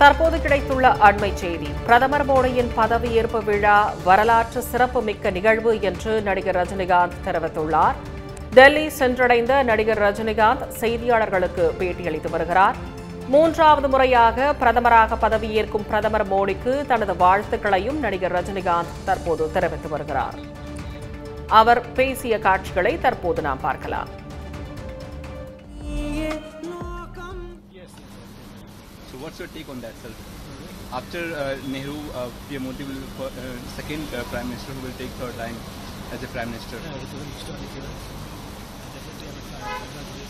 தற்போது கிடைத்துள்ள அண்மை செய்தி பிரதமர் மோடியின் பதவியேற்பு விழா வரலாற்று சிறப்புமிக்க நிகழ்வு என்று நடிகர் ரஜினிகாந்த் தெரிவித்துள்ளார் டெல்லி சென்றடைந்த நடிகர் ரஜினிகாந்த் செய்தியாளர்களுக்கு பேட்டியளித்து வருகிறார் மூன்றாவது முறையாக பிரதமராக பதவியேற்கும் பிரதமர் மோடிக்கு தனது வாழ்த்துக்களையும் நடிகர் ரஜினிகாந்த் தற்போது தெரிவித்து வருகிறார் அவர் பேசிய காட்சிகளை தற்போது நாம் பார்க்கலாம் So what's your take on that, sir? After uh, Nehru, uh, PM Modi will uh, second uh, prime minister who will take third line as a prime minister. Yeah, it's a very historic year. Definitely, I'm excited.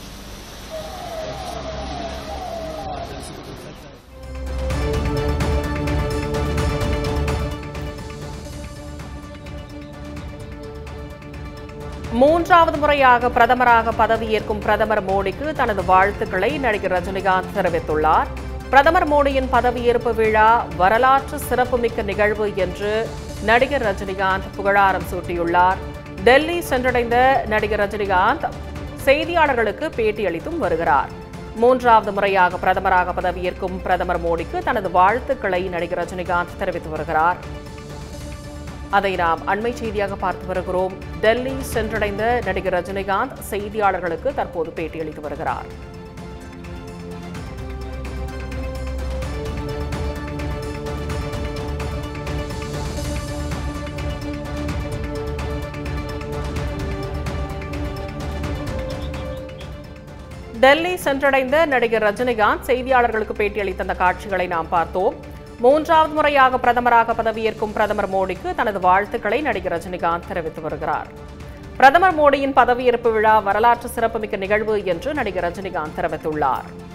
Congratulations. மூன்றாவது முறையாக பிரதமராக பதவியேற்கும் பிரதமர் மோடிக்கு தனது வாழ்த்துக்களை நடிகர் ரஜினிகாந்த் தெரிவித்துள்ளார் பிரதமர் மோடியின் பதவியேற்பு விழா வரலாற்று சிறப்புமிக்க நிகழ்வு என்று நடிகர் ரஜினிகாந்த் புகழாரம் சூட்டியுள்ளார் டெல்லி சென்றடைந்த நடிகர் ரஜினிகாந்த் செய்தியாளர்களுக்கு பேட்டியளித்தும் வருகிறார் மூன்றாவது முறையாக பிரதமராக பதவியேற்கும் பிரதமர் மோடிக்கு தனது வாழ்த்துக்களை நடிகர் ரஜினிகாந்த் தெரிவித்து வருகிறார் அதை நாம் அண்மை செய்தியாக பார்த்து வருகிறோம் டெல்லி சென்றடைந்த நடிகர் ரஜினிகாந்த் செய்தியாளர்களுக்கு தற்போது பேட்டியளித்து வருகிறார் டெல்லி சென்றடைந்த நடிகர் ரஜினிகாந்த் செய்தியாளர்களுக்கு பேட்டியளித்த அந்த காட்சிகளை நாம் பார்த்தோம் மூன்றாவது முறையாக பிரதமராக பதவியேற்கும் பிரதமர் மோடிக்கு தனது வாழ்த்துக்களை நடிகர் ரஜினிகாந்த் தெரிவித்து வருகிறார் பிரதமர் மோடியின் பதவியேற்பு விழா வரலாற்று சிறப்புமிக்க நிகழ்வு என்று நடிகர் ரஜினிகாந்த் தெரிவித்துள்ளார்